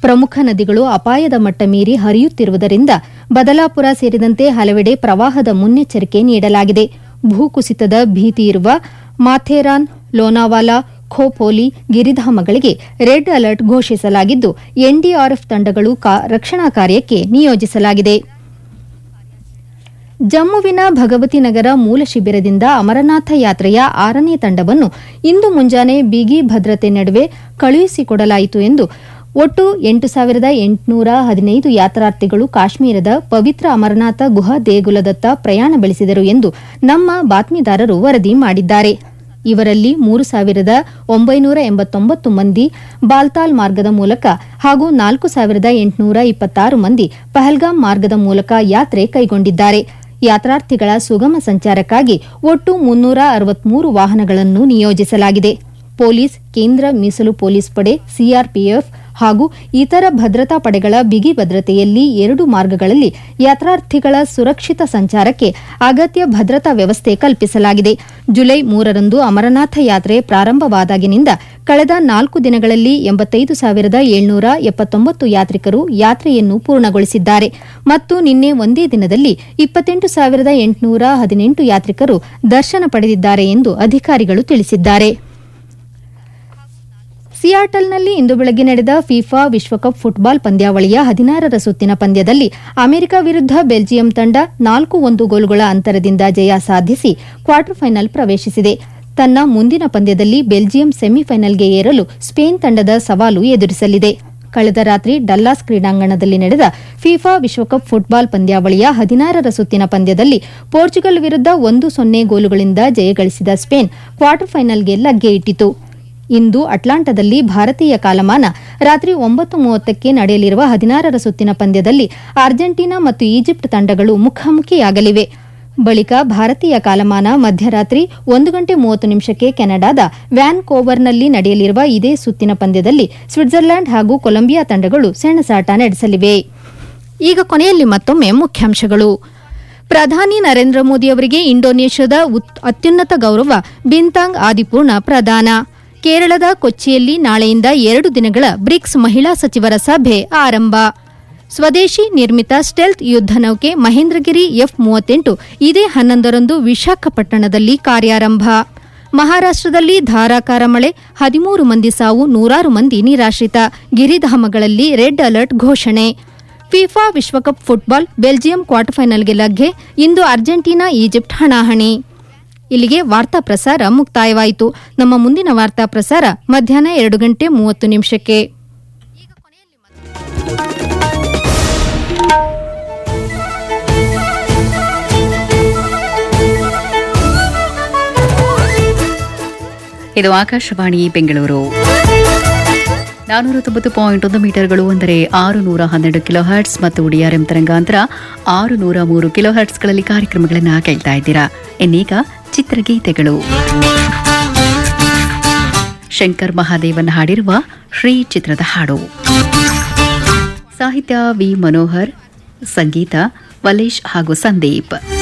ಪ್ರಮುಖ ನದಿಗಳು ಅಪಾಯದ ಮಟ್ಟ ಮೀರಿ ಹರಿಯುತ್ತಿರುವುದರಿಂದ ಬದಲಾಪುರ ಸೇರಿದಂತೆ ಹಲವೆಡೆ ಪ್ರವಾಹದ ಮುನ್ನೆಚ್ಚರಿಕೆ ನೀಡಲಾಗಿದೆ ಭೂಕುಸಿತದ ಭೀತಿ ಇರುವ ಮಾಥೇರಾನ್ ಲೋನಾವಾಲಾ ಖೋಪೋಲಿ ಗಿರಿಧಾಮಗಳಿಗೆ ರೆಡ್ ಅಲರ್ಟ್ ಘೋಷಿಸಲಾಗಿದ್ದು ಎನ್ಡಿಆರ್ಎಫ್ ತಂಡಗಳು ರಕ್ಷಣಾ ಕಾರ್ಯಕ್ಕೆ ನಿಯೋಜಿಸಲಾಗಿದೆ ಜಮ್ಮುವಿನ ಭಗವತಿ ನಗರ ಮೂಲ ಶಿಬಿರದಿಂದ ಅಮರನಾಥ ಯಾತ್ರೆಯ ಆರನೇ ತಂಡವನ್ನು ಇಂದು ಮುಂಜಾನೆ ಬಿಗಿ ಭದ್ರತೆ ನಡುವೆ ಕಳುಹಿಸಿಕೊಡಲಾಯಿತು ಎಂದು ಒಟ್ಟು ಎಂಟು ಸಾವಿರದ ಎಂಟುನೂರ ಹದಿನೈದು ಯಾತ್ರಾರ್ಥಿಗಳು ಕಾಶ್ಮೀರದ ಪವಿತ್ರ ಅಮರನಾಥ ಗುಹಾ ದೇಗುಲದತ್ತ ಪ್ರಯಾಣ ಬೆಳೆಸಿದರು ಎಂದು ನಮ್ಮ ಬಾತ್ಮೀದಾರರು ವರದಿ ಮಾಡಿದ್ದಾರೆ ಇವರಲ್ಲಿ ಮೂರು ಸಾವಿರದ ಒಂಬೈನೂರ ಎಂಬತ್ತೊಂಬತ್ತು ಮಂದಿ ಬಾಲ್ತಾಲ್ ಮಾರ್ಗದ ಮೂಲಕ ಹಾಗೂ ನಾಲ್ಕು ಸಾವಿರದ ಎಂಟುನೂರ ಇಪ್ಪತ್ತಾರು ಮಂದಿ ಪಹಲ್ಗಾಮ್ ಮಾರ್ಗದ ಮೂಲಕ ಯಾತ್ರೆ ಕೈಗೊಂಡಿದ್ದಾರೆ ಯಾತ್ರಾರ್ಥಿಗಳ ಸುಗಮ ಸಂಚಾರಕ್ಕಾಗಿ ಒಟ್ಟು ಮುನ್ನೂರ ಅರವತ್ಮೂರು ವಾಹನಗಳನ್ನು ನಿಯೋಜಿಸಲಾಗಿದೆ ಪೊಲೀಸ್ ಕೇಂದ್ರ ಮೀಸಲು ಪೊಲೀಸ್ ಪಡೆ ಸಿಆರ್ಪಿಎಫ್ ಹಾಗೂ ಇತರ ಭದ್ರತಾ ಪಡೆಗಳ ಬಿಗಿ ಭದ್ರತೆಯಲ್ಲಿ ಎರಡು ಮಾರ್ಗಗಳಲ್ಲಿ ಯಾತ್ರಾರ್ಥಿಗಳ ಸುರಕ್ಷಿತ ಸಂಚಾರಕ್ಕೆ ಅಗತ್ಯ ಭದ್ರತಾ ವ್ಯವಸ್ಥೆ ಕಲ್ಪಿಸಲಾಗಿದೆ ಜುಲೈ ಮೂರರಂದು ಅಮರನಾಥ ಯಾತ್ರೆ ಪ್ರಾರಂಭವಾದಾಗಿನಿಂದ ಕಳೆದ ನಾಲ್ಕು ದಿನಗಳಲ್ಲಿ ಎಂಬತ್ತೈದು ಸಾವಿರದ ಏಳ್ನೂರ ಎಪ್ಪತ್ತೊಂಬತ್ತು ಯಾತ್ರಿಕರು ಯಾತ್ರೆಯನ್ನು ಪೂರ್ಣಗೊಳಿಸಿದ್ದಾರೆ ಮತ್ತು ನಿನ್ನೆ ಒಂದೇ ದಿನದಲ್ಲಿ ಇಪ್ಪತ್ತೆಂಟು ಸಾವಿರದ ಎಂಟುನೂರ ಹದಿನೆಂಟು ಯಾತ್ರಿಕರು ದರ್ಶನ ಪಡೆದಿದ್ದಾರೆ ಎಂದು ಅಧಿಕಾರಿಗಳು ತಿಳಿಸಿದ್ದಾರೆ ಸಿಯಾಟಲ್ನಲ್ಲಿ ಇಂದು ಬೆಳಗ್ಗೆ ನಡೆದ ಫಿಫಾ ವಿಶ್ವಕಪ್ ಫುಟ್ಬಾಲ್ ಪಂದ್ಯಾವಳಿಯ ಹದಿನಾರರ ಸುತ್ತಿನ ಪಂದ್ಯದಲ್ಲಿ ಅಮೆರಿಕ ವಿರುದ್ಧ ಬೆಲ್ಜಿಯಂ ತಂಡ ನಾಲ್ಕು ಒಂದು ಗೋಲುಗಳ ಅಂತರದಿಂದ ಜಯ ಸಾಧಿಸಿ ಕ್ವಾರ್ಟರ್ ಫೈನಲ್ ಪ್ರವೇಶಿಸಿದೆ ತನ್ನ ಮುಂದಿನ ಪಂದ್ಯದಲ್ಲಿ ಬೆಲ್ಜಿಯಂ ಸೆಮಿಫೈನಲ್ಗೆ ಏರಲು ಸ್ಪೇನ್ ತಂಡದ ಸವಾಲು ಎದುರಿಸಲಿದೆ ಕಳೆದ ರಾತ್ರಿ ಡಲ್ಲಾಸ್ ಕ್ರೀಡಾಂಗಣದಲ್ಲಿ ನಡೆದ ಫಿಫಾ ವಿಶ್ವಕಪ್ ಫುಟ್ಬಾಲ್ ಪಂದ್ಯಾವಳಿಯ ಹದಿನಾರರ ಸುತ್ತಿನ ಪಂದ್ಯದಲ್ಲಿ ಪೋರ್ಚುಗಲ್ ವಿರುದ್ಧ ಒಂದು ಸೊನ್ನೆ ಗೋಲುಗಳಿಂದ ಜಯಗಳಿಸಿದ ಸ್ಪೇನ್ ಕ್ವಾರ್ಟರ್ ಫೈನಲ್ಗೆ ಲಗ್ಗೆ ಇಟ್ಟಿತು ಇಂದು ಅಟ್ಲಾಂಟಾದಲ್ಲಿ ಭಾರತೀಯ ಕಾಲಮಾನ ರಾತ್ರಿ ಒಂಬತ್ತು ಮೂವತ್ತಕ್ಕೆ ನಡೆಯಲಿರುವ ಹದಿನಾರರ ಸುತ್ತಿನ ಪಂದ್ಯದಲ್ಲಿ ಅರ್ಜೆಂಟೀನಾ ಮತ್ತು ಈಜಿಪ್ಟ್ ತಂಡಗಳು ಮುಖಾಮುಖಿಯಾಗಲಿವೆ ಬಳಿಕ ಭಾರತೀಯ ಕಾಲಮಾನ ಮಧ್ಯರಾತ್ರಿ ಒಂದು ಗಂಟೆ ಮೂವತ್ತು ನಿಮಿಷಕ್ಕೆ ಕೆನಡಾದ ವ್ಯಾನ್ ಕೋವರ್ನಲ್ಲಿ ನಡೆಯಲಿರುವ ಇದೇ ಸುತ್ತಿನ ಪಂದ್ಯದಲ್ಲಿ ಸ್ವಿಟ್ಜರ್ಲೆಂಡ್ ಹಾಗೂ ಕೊಲಂಬಿಯಾ ತಂಡಗಳು ಸೆಣಸಾಟ ನಡೆಸಲಿವೆ ಈಗ ಕೊನೆಯಲ್ಲಿ ಮತ್ತೊಮ್ಮೆ ಮುಖ್ಯಾಂಶಗಳು ಪ್ರಧಾನಿ ನರೇಂದ್ರ ಮೋದಿ ಅವರಿಗೆ ಇಂಡೋನೇಷ್ಯಾದ ಅತ್ಯುನ್ನತ ಗೌರವ ಬಿಂತಾಂಗ್ ಆದಿಪೂರ್ಣ ಪ್ರದಾನ ಕೇರಳದ ಕೊಚ್ಚಿಯಲ್ಲಿ ನಾಳೆಯಿಂದ ಎರಡು ದಿನಗಳ ಬ್ರಿಕ್ಸ್ ಮಹಿಳಾ ಸಚಿವರ ಸಭೆ ಆರಂಭ ಸ್ವದೇಶಿ ನಿರ್ಮಿತ ಸ್ಟೆಲ್ತ್ ಯುದ್ಧ ನೌಕೆ ಮಹೇಂದ್ರಗಿರಿ ಎಫ್ ಮೂವತ್ತೆಂಟು ಇದೇ ಹನ್ನೊಂದರಂದು ವಿಶಾಖಪಟ್ಟಣದಲ್ಲಿ ಕಾರ್ಯಾರಂಭ ಮಹಾರಾಷ್ಟದಲ್ಲಿ ಧಾರಾಕಾರ ಮಳೆ ಹದಿಮೂರು ಮಂದಿ ಸಾವು ನೂರಾರು ಮಂದಿ ನಿರಾಶ್ರಿತ ಗಿರಿಧಾಮಗಳಲ್ಲಿ ರೆಡ್ ಅಲರ್ಟ್ ಘೋಷಣೆ ಫಿಫಾ ವಿಶ್ವಕಪ್ ಫುಟ್ಬಾಲ್ ಬೆಲ್ಜಿಯಂ ಕ್ವಾರ್ಟರ್ ಫೈನಲ್ಗೆ ಲಗ್ಗೆ ಇಂದು ಅರ್ಜೆಂಟೀನಾ ಈಜಿಪ್ಟ್ ಹಣಾಹಣಿ ಇಲ್ಲಿಗೆ ವಾರ್ತಾ ಪ್ರಸಾರ ಮುಕ್ತಾಯವಾಯಿತು ನಮ್ಮ ಮುಂದಿನ ವಾರ್ತಾ ಪ್ರಸಾರ ಮಧ್ಯಾಹ್ನ ಎರಡು ಗಂಟೆ ಮೂವತ್ತು ನಿಮಿಷಕ್ಕೆ ಇದು ಆಕಾಶವಾಣಿ ಬೆಂಗಳೂರು ನಾನೂರ ತೊಂಬತ್ತು ಪಾಯಿಂಟ್ ಒಂದು ಮೀಟರ್ಗಳು ಅಂದರೆ ಆರು ನೂರ ಹನ್ನೆರಡು ಕಿಲೋ ಹರ್ಟ್ಸ್ ಮತ್ತು ಡಿಆರ್ಎಂ ತರಂಗಾಂತರ ಆರು ನೂರ ಮೂರು ಕಿಲೋ ಹರ್ಟ್ಸ್ಗಳಲ್ಲಿ ಕಾರ್ಯಕ್ರಮಗಳನ್ನು ಕೇಳ್ತಾ ಇದ್ದೀರಾ ಇನ್ನೀಗ ಚಿತ್ರಗೀತೆಗಳು ಶಂಕರ್ ಮಹಾದೇವನ್ ಹಾಡಿರುವ ಶ್ರೀ ಚಿತ್ರದ ಹಾಡು ಸಾಹಿತ್ಯ ವಿ ಮನೋಹರ್ ಸಂಗೀತ ವಲೇಶ್ ಹಾಗೂ ಸಂದೀಪ್